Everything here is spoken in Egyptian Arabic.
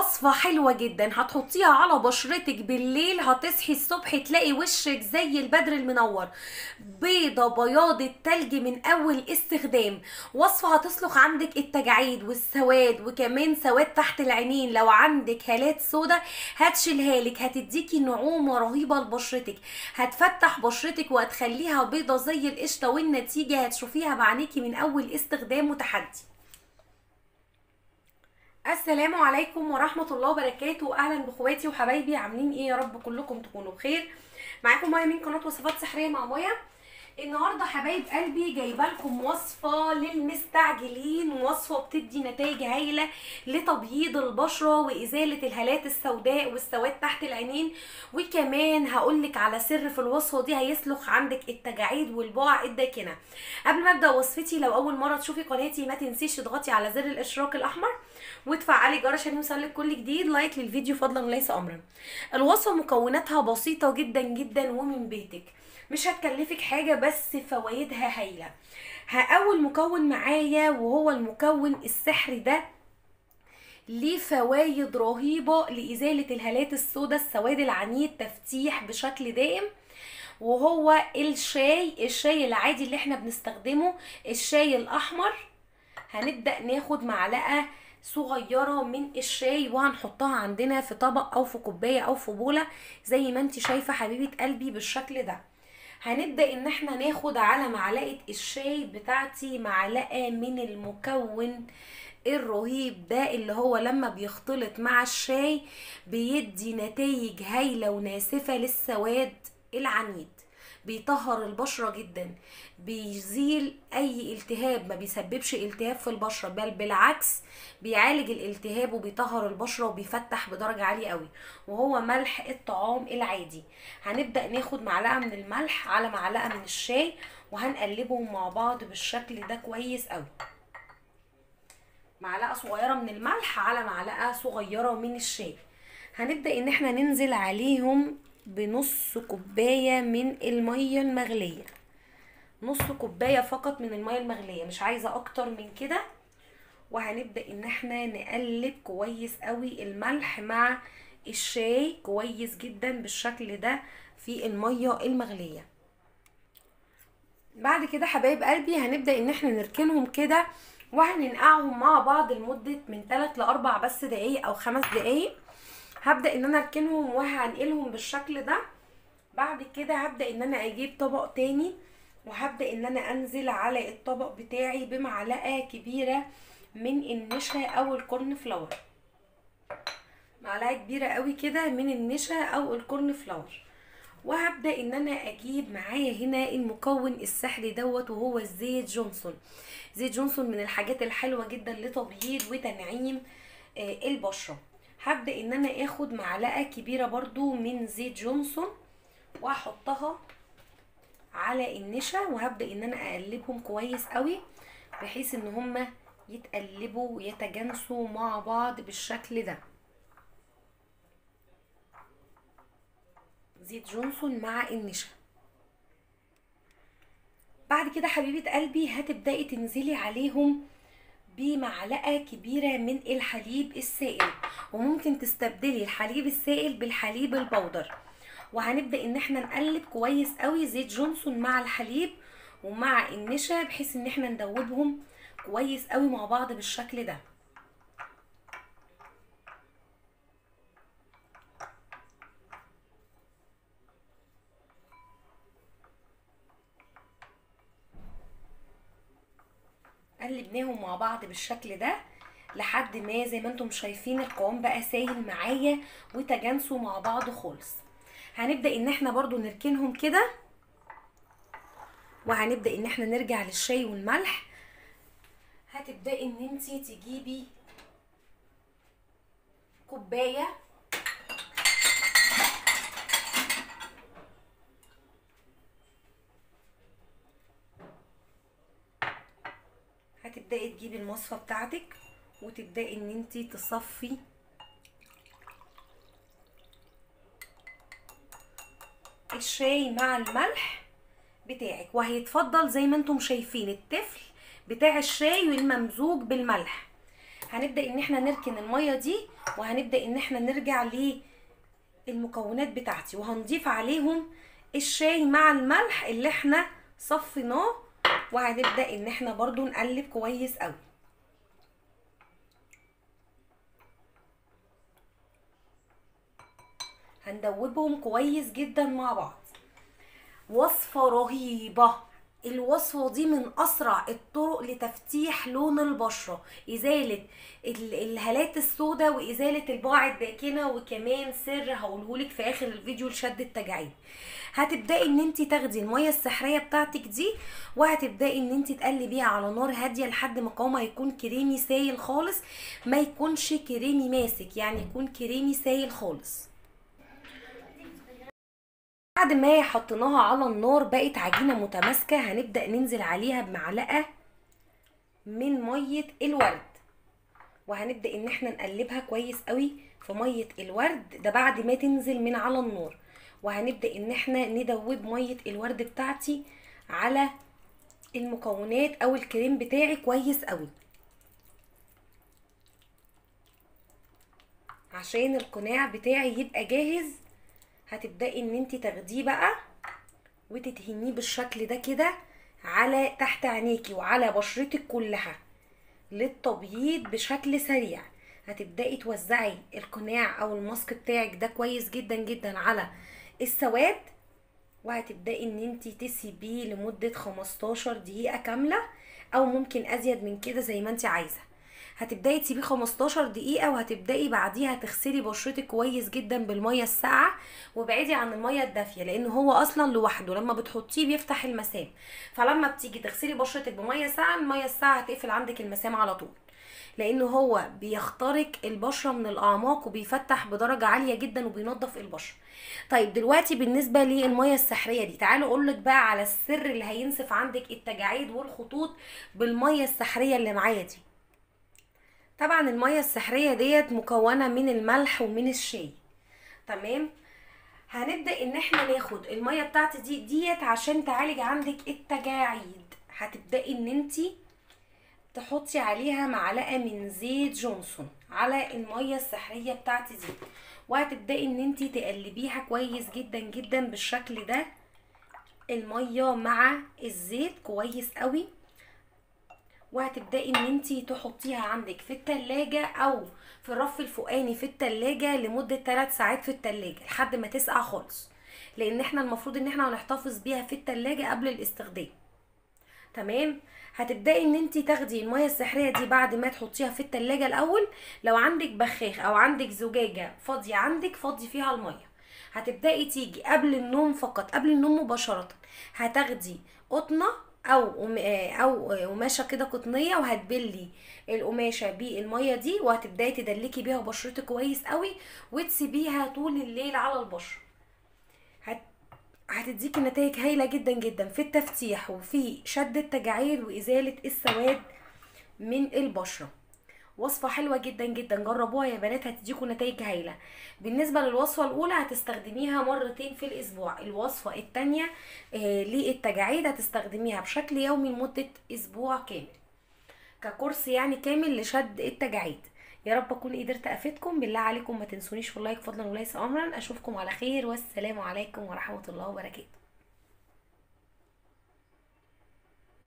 وصفة حلوة جدا هتحطيها على بشرتك بالليل هتصحي الصبح تلاقي وشك زي البدر المنور بيضة بياض التلج من اول استخدام وصفة هتصلح عندك التجاعيد والسواد وكمان سواد تحت العينين لو عندك هالات سودا هتشيلها لك هتديكي نعومة رهيبة لبشرتك هتفتح بشرتك وهتخليها بيضة زي القشطة والنتيجة هتشوفيها بعينيكي من اول استخدام وتحدي السلام عليكم ورحمة الله وبركاته أهلا بأخواتي وحبايبي عاملين إيه يا رب كلكم تكونوا بخير معاكم مايا من قناة وصفات سحرية مع مايا النهاردة حبايب قلبي جايبة لكم وصفة للمستعجلين وصفة بتدي نتائج هايلة لتبييض البشرة وإزالة الهالات السوداء والسواد تحت العينين وكمان هقولك على سر في الوصفة دي هيسلخ عندك التجاعيد والبقع الداكنة قبل ما ابدأ وصفتي لو أول مرة تشوفي قناتي ما تنسيش تضغطي على زر الإشراك الأحمر وتفعلي الجرس عشان يوصلك كل جديد لايك للفيديو فضلا وليس امرا الوصفه مكوناتها بسيطه جدا جدا ومن بيتك مش هتكلفك حاجه بس فوائدها هايله اول مكون معايا وهو المكون السحري ده ليه فوايد رهيبه لازاله الهالات السوداء السواد العنيد تفتيح بشكل دائم وهو الشاي الشاي العادي اللي احنا بنستخدمه الشاي الاحمر هنبدا ناخد معلقه صغيرة من الشاي وهنحطها عندنا في طبق او في كوباية او في بولة زي ما انت شايفة حبيبة قلبي بالشكل ده هنبدأ ان احنا ناخد على معلقة الشاي بتاعتي معلقة من المكون الرهيب ده اللي هو لما بيختلط مع الشاي بيدي نتائج هايلة وناسفة للسواد العنيد بيطهر البشرة جدا بيزيل اي التهاب ما بيسببش التهاب في البشرة بل بالعكس بيعالج الالتهاب وبيطهر البشرة وبيفتح بدرجة عالية قوي وهو ملح الطعام العادي هنبدأ ناخد معلقة من الملح على معلقة من الشاي وهنقلبهم مع بعض بالشكل ده كويس قوي معلقة صغيرة من الملح على معلقة صغيرة من الشاي هنبدأ ان احنا ننزل عليهم بنص كوباية من المية المغلية نص كوباية فقط من المية المغلية مش عايزة اكتر من كده وهنبدأ ان احنا نقلب كويس قوي الملح مع الشاي كويس جدا بالشكل ده في المية المغلية بعد كده حبايب قلبي هنبدأ ان احنا نركنهم كده وهننقعهم مع بعض لمدة من 3 ل 4 بس دقايق او 5 دقايق هبدا ان انا اركنهم وهنقلهم بالشكل ده بعد كده هبدا ان انا اجيب طبق تاني وهبدا ان انا انزل على الطبق بتاعي بمعلقه كبيره من النشا او الكورن فلاور معلقه كبيره قوي كده من النشا او الكورن فلاور وهبدا ان انا اجيب معايا هنا المكون السحري دوت وهو الزيت جونسون زيت جونسون من الحاجات الحلوه جدا لتبييض وتنعيم البشره هبدا ان انا اخد معلقه كبيره برضو من زيت جونسون واحطها على النشا وهبدا ان انا اقلبهم كويس قوي بحيث ان هما يتقلبوا ويتجانسوا مع بعض بالشكل ده زيت جونسون مع النشا بعد كده حبيبه قلبي هتبداي تنزلي عليهم بمعلقه كبيره من الحليب السائل وممكن تستبدلي الحليب السائل بالحليب البودر وهنبدا ان احنا نقلب كويس قوي زيت جونسون مع الحليب ومع النشا بحيث ان احنا ندوبهم كويس قوي مع بعض بالشكل ده قلبناهم مع بعض بالشكل ده لحد ما زي ما انتم شايفين القوام بقى سايل معايا وتجانسوا مع بعض خالص هنبدا ان احنا برضو نركنهم كده وهنبدا ان احنا نرجع للشاي والملح هتبداي ان انتي تجيبي كوبايه هتبداي تجيبي المصفى بتاعتك وتبداي ان انتي تصفي الشاي مع الملح بتاعك وهيتفضل زي ما انتم شايفين التفل بتاع الشاي والممزوج بالملح هنبدا ان احنا نركن الميه دي وهنبدا ان احنا نرجع للمكونات بتاعتي وهنضيف عليهم الشاي مع الملح اللي احنا صفيناه وهنبدا ان احنا برضو نقلب كويس قوي هندوبهم كويس جدا مع بعض وصفة رهيبة الوصفة دي من أسرع الطرق لتفتيح لون البشرة إزالة ال- الهالات السوداء وإزالة البقع الداكنة وكمان سر هقولهولك في آخر الفيديو لشد التجاعيد هتبدأي ان انت تاخدي المية السحرية بتاعتك دي وهتبدأي ان انت تقلبيها على نار هادية لحد ما قوامها يكون كريمي سايل خالص ما يكونش كريمي ماسك يعني يكون كريمي سايل خالص بعد ما حطيناها على النار بقت عجينة متماسكة هنبدأ ننزل عليها بمعلقة من مية الورد وهنبدأ ان احنا نقلبها كويس قوي في مية الورد ده بعد ما تنزل من على النار وهنبدأ ان احنا ندوب مية الورد بتاعتي على المكونات او الكريم بتاعي كويس قوي عشان القناع بتاعي يبقى جاهز هتبدأي ان انت تاخديه بقى وتدهنيه بالشكل ده كده على تحت عينيكي وعلى بشرتك كلها للتبييض بشكل سريع هتبدأي توزعي القناع او الماسك بتاعك ده كويس جدا جدا على السواد وهتبدأي ان انت تسيبيه لمدة 15 دقيقة كاملة او ممكن ازيد من كده زي ما انت عايزة هتبداي تسيبيه 15 دقيقة وهتبداي بعديها تغسلي بشرتك كويس جدا بالمية الساقعة وابعدي عن المية الدافية لان هو اصلا لوحده لما بتحطيه بيفتح المسام فلما بتيجي تغسلي بشرتك بمية ساقعة المية الساقعة هتقفل عندك المسام على طول لانه هو بيخترق البشره من الاعماق وبيفتح بدرجه عاليه جدا وبينظف البشره طيب دلوقتي بالنسبه للميه السحريه دي تعالوا اقول لك بقى على السر اللي هينسف عندك التجاعيد والخطوط بالميه السحريه اللي معايا دي طبعا الميه السحريه ديت مكونه من الملح ومن الشاي تمام هنبدا ان احنا ناخد الميه بتاعتي دي ديت عشان تعالج عندك التجاعيد هتبداي ان انتي تحطي عليها معلقه من زيت جونسون على الميه السحريه بتاعتي دي وهتبداي ان انتي تقلبيها كويس جدا جدا بالشكل ده الميه مع الزيت كويس قوي وهتبداي ان انتي تحطيها عندك في التلاجة او في الرف الفوقاني في التلاجة لمدة 3 ساعات في التلاجة لحد ما تسقع خالص لان احنا المفروض ان احنا هنحتفظ بيها في التلاجة قبل الاستخدام تمام هتبداي ان انت تاخدي الميه السحريه دي بعد ما تحطيها في التلاجة الاول لو عندك بخاخ او عندك زجاجه فاضيه عندك فضي فيها الميه هتبداي تيجي قبل النوم فقط قبل النوم مباشره هتاخدي قطنه او قم- آه، او قماشه كده قطنيه وهتبلي القماشه بالميه دي وهتبداي تدلكي بيها بشرتك كويس قوي وتسيبيها طول الليل على البشره هت... هتديكي نتائج هايلة جدا جدا في التفتيح وفي شد التجاعيد وإزالة السواد من البشرة وصفة حلوة جدا جدا جربوها يا بنات هتديكوا نتائج هايلة بالنسبة للوصفة الأولى هتستخدميها مرتين في الأسبوع الوصفة التانية آه للتجاعيد هتستخدميها بشكل يومي لمدة أسبوع كامل ككورس يعني كامل لشد التجاعيد يا رب اكون قدرت افيدكم بالله عليكم ما تنسونيش في اللايك فضلا وليس امرا اشوفكم على خير والسلام عليكم ورحمه الله وبركاته